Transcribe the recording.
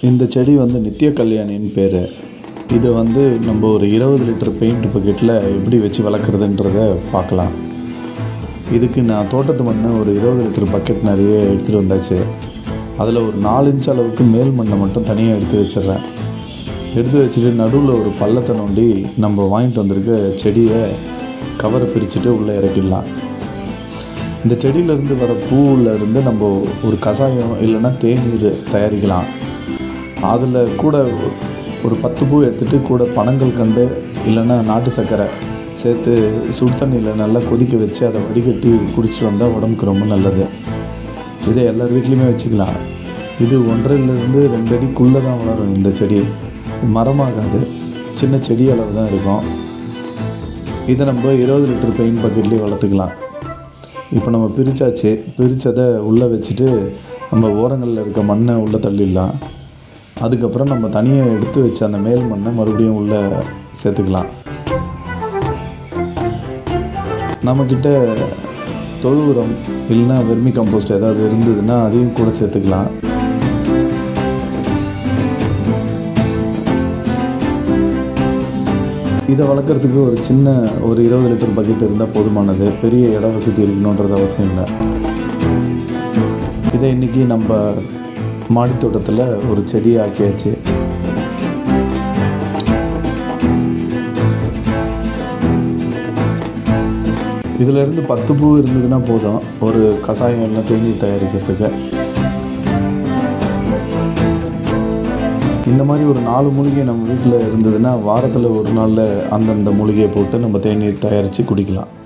இந்த செடி வந்து நித்திய கல்யாணின்னு பேர் இதை வந்து நம்ம ஒரு இருபது லிட்டர் பெயிண்ட் பக்கெட்டில் எப்படி வச்சு வளர்க்குறதுன்றத பார்க்கலாம் இதுக்கு நான் தோட்டத்து மண்ணை ஒரு இருபது லிட்டர் பக்கெட் நிறைய எடுத்துகிட்டு வந்தாச்சு அதில் ஒரு நாலு இன்ச் அளவுக்கு மேல் மண்ணை மட்டும் தனியாக எடுத்து வச்சிடுறேன் எடுத்து வச்சுட்டு நடுவில் ஒரு பள்ளத்தை நோண்டி நம்ம வாங்கிட்டு வந்திருக்க செடியை கவரை பிரிச்சுட்டு உள்ளே இறக்கிடலாம் இந்த செடியிலேருந்து வர பூவில் இருந்து நம்ம ஒரு கஷாயம் இல்லைன்னா தேநீர் தயாரிக்கலாம் அதில் கூட ஒரு பத்து பூ எடுத்துகிட்டு கூட பனங்கள் கண்டு இல்லைன்னா நாட்டு சர்க்கரை சேர்த்து சுடு தண்ணியில் நல்லா கொதிக்க வச்சு அதை வடிகட்டி குடிச்சிட்டு வந்தால் உடம்புக்கு ரொம்ப நல்லது இதை எல்லார் வீட்லேயுமே வச்சுக்கலாம் இது ஒன்றரைலேருந்து ரெண்டு அடிக்குள்ளே தான் வளரும் இந்த செடி மரமாகாது சின்ன செடி அளவு தான் இருக்கும் இதை நம்ம இருபது லிட்டர் பெயிண்ட் பக்கெட்லேயே வளர்த்துக்கலாம் இப்போ நம்ம பிரித்தாச்சு பிரித்ததை உள்ளே வச்சுட்டு நம்ம ஓரங்களில் இருக்க மண்ணை உள்ளே தள்ளிடலாம் அதுக்கப்புறம் நம்ம தனியாக எடுத்து வச்ச அந்த மேல் மண்ணை மறுபடியும் உள்ளே சேர்த்துக்கலாம் நம்மக்கிட்ட தொழு உரம் இல்லைன்னா வெர்மி கம்போஸ்ட் ஏதாவது இருந்ததுன்னா அதையும் கூட சேர்த்துக்கலாம் இதை வளர்க்குறதுக்கு ஒரு சின்ன ஒரு இருபது லிட்டர் பக்கெட் இருந்தால் போதுமானது பெரிய இட வசதி இருக்கணுன்றது அவசியம் இல்லை இதை இன்றைக்கி நம்ம மாடித்தோட்டத்தில் ஒரு செடியை ஆக்கியாச்சு இதிலேருந்து பத்து பூ இருந்ததுன்னா போதும் ஒரு கஷாயம் இல்லை தேநீர் தயாரிக்கிறதுக்கு இந்த மாதிரி ஒரு நாலு மூலிகை நம்ம வீட்டில் இருந்ததுன்னா வாரத்தில் ஒரு நாளில் அந்தந்த மூலிகையை போட்டு நம்ம தேநீர் தயாரித்து குடிக்கலாம்